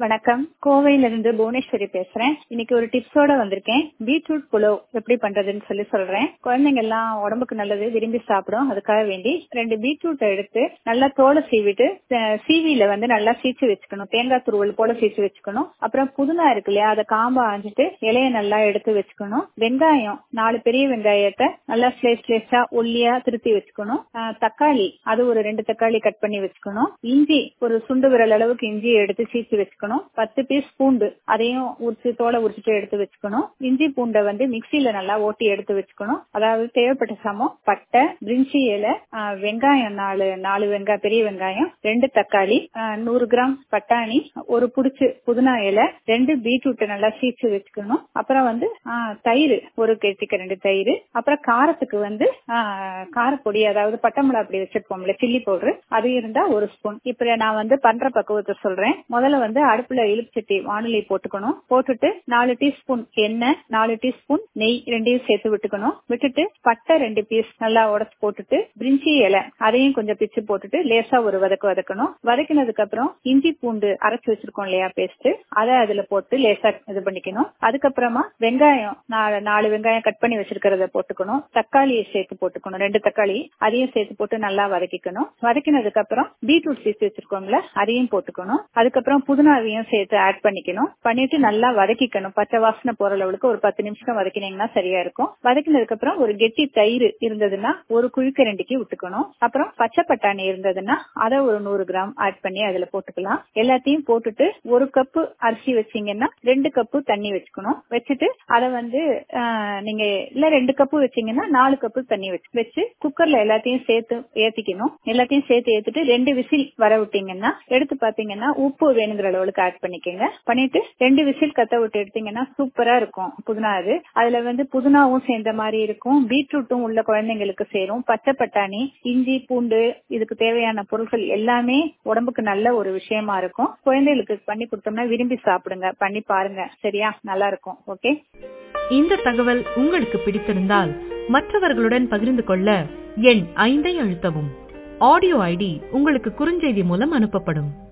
வணக்கம் கோவையில இருந்து புவனேஸ்வரி பேசுறேன் இன்னைக்கு ஒரு டிப்ஸோட வந்திருக்கேன் பீட்ரூட் புலவ் எப்படி பண்றதுன்னு சொல்லி சொல்றேன் குழந்தைங்க எல்லாம் உடம்புக்கு நல்லது விரும்பி சாப்பிடும் அதுக்காக வேண்டி ரெண்டு பீட்ரூட் எடுத்து நல்லா தோலை சீவிட்டு அஹ், சீவியில வந்து நல்லா சீச்சு வச்சுக்கணும் தேங்காய் துருவல் போல சீச்சு வச்சுக்கணும் அப்புறம் புதினா இருக்கு இல்லையா அதை காம்ப ஆஞ்சிட்டு இலைய நல்லா எடுத்து வச்சுக்கணும் வெங்காயம் நாலு பெரிய வெங்காயத்தை நல்லா ஸ்லைஸ் ஸ்லைஸா ஒல்லியா திருத்தி வச்சுக்கணும் அஹ், தக்காளி அது ஒரு ரெண்டு தக்காளி கட் பண்ணி வச்சுக்கணும் இஞ்சி ஒரு சுண்டு விரல் அளவுக்கு இஞ்சி எடுத்து சீச்சு வச்சுக்கணும் பத்து பீஸ் பூண்டு அதையும் உரிச்சு தோலை உரிச்சிட்டு எடுத்து வச்சுக்கணும் இஞ்சி பூண்டை வந்து மிக்சியில நல்லா ஓட்டி எடுத்து வச்சுக்கணும் அதாவது தேவைப்பட்ட சமம் பட்டை பிரிஞ்சி இலை ஆஹ், வெங்காயம் நாலு நாலு வெங்காயம் பெரிய வெங்காயம் ரெண்டு தக்காளி ஆஹ், நூறு கிராம் பட்டாணி ஒரு புடிச்சு புதினா இலை ரெண்டு பீட்ரூட்டை நல்லா சீச்சு வச்சுக்கணும் அப்புறம் வந்து ஆஹ், தயிர் ஒரு கெட்டிக்க ரெண்டு தயிர் அப்புறம் காரத்துக்கு வந்து ஆஹ், காரப்பொடி அதாவது பட்டை மிளகா அப்படி வச்சிருப்போம்ல சில்லி பவுடர் அது இருந்தா ஒரு ஸ்பூன் இப்ப நான் வந்து பண்ற பக்குவத்தை சொல்றேன் முதல்ல வந்து அடுப்புல இழுப்புச்சட்டி வானிலை போட்டுக்கணும் போட்டுட்டு நாலு டீஸ்பூன் எண்ணெய் நாலு டீஸ்பூன் நெய் ரெண்டையும் சேர்த்து விட்டுக்கணும் விட்டுட்டு பட்டை ரெண்டு பீஸ் நல்லா உடச்சு போட்டுட்டு பிரிஞ்சி இலை அதையும் கொஞ்சம் பிச்சு போட்டுட்டு லேசா ஒரு வதக்கு வதக்கணும் வதக்கினதுக்கு அப்புறம் இஞ்சி பூண்டு அரைச்சு வச்சிருக்கோம் இல்லையா பேஸ்ட் அதை அதுல போட்டு லேசா இது பண்ணிக்கணும் அதுக்கப்புறமா வெங்காயம் நாலு நாலு வெங்காயம் கட் பண்ணி வச்சிருக்கிறத போட்டுக்கணும் தக்காளியை சேர்த்து போட்டுக்கணும் ரெண்டு தக்காளி அதையும் சேர்த்து போட்டு நல்லா வதக்கிக்கணும் வதக்கினதுக்கு அப்புறம் பீட்ரூட் சீஸ் வச்சிருக்கோம்ல அதையும் போட்டுக்கணும் அதுக்கப்புறம் புதினாவையும் சேர்த்து ஆட் பண்ணிக்கணும் பண்ணிட்டு நல்லா வதக்கிக்கணும் பச்சை வாசனை போற அளவுக்கு ஒரு பத்து நிமிஷம் வதக்கினீங்கன்னா சரியா இருக்கும் வதக்கினதுக்கு அப்புறம் ஒரு கெட்டி தயிர் இருந்ததுன்னா ஒரு குழிக்கரண்டிக்கு விட்டுக்கணும் அப்புறம் பச்சை பட்டாணி இருந்ததுன்னா அதை ஒரு நூறு கிராம் ஆட் பண்ணி அதுல போட்டுக்கலாம் எல்லாத்தையும் போட்டுட்டு ஒரு கப்பு அரிசி வச்சீங்கன்னா ரெண்டு கப்பு தண்ணி வச்சுக்கணும் வச்சுட்டு அதை வந்து ஆஹ், நீங்க இல்ல ரெண்டு கப்பு வச்சீங்கன்னா நாலு கப்பு தண்ணி வச்சு வச்சு குக்கர்ல எல்லாத்தையும் சேர்த்து ஏத்திக்கணும் எல்லாத்தையும் சேர்த்து ஏத்துட்டு ரெண்டு விசில் வர விட்டீங்கன்னா எடுத்து பாத்தீங்கன்னா உப்பு வேணுங்கிற அளவுக்கு ஆட் பண்ணிக்கோங்க பண்ணிட்டு ரெண்டு விசில் கத்த விட்டு எடுத்தீங்கன்னா சூப்பரா இருக்கும் புதினா அது அதுல வந்து புதினாவும் சேர்ந்த மாதிரி இருக்கும் பீட்ரூட்டும் உள்ள குழந்தைங்களுக்கு சேரும் பச்சை பட்டாணி இஞ்சி பூண்டு இதுக்கு தேவையான பொருட்கள் எல்லாமே உடம்புக்கு நல்ல ஒரு விஷயமா இருக்கும் குழந்தைகளுக்கு பண்ணி கொடுத்தோம்னா விரும்பி சாப்பிடுங்க பண்ணி பாருங்க சரியா நல்லா இருக்கும் ஓகே இந்த தகவல் உங்களுக்கு பிடித்திருந்தால் மற்றவர்களுடன் பகிர்ந்து கொள்ள எண் ஐந்தை அழுத்தவும் ஆடியோ ஐடி உங்களுக்கு குறுஞ்செய்தி மூலம் அனுப்பப்படும்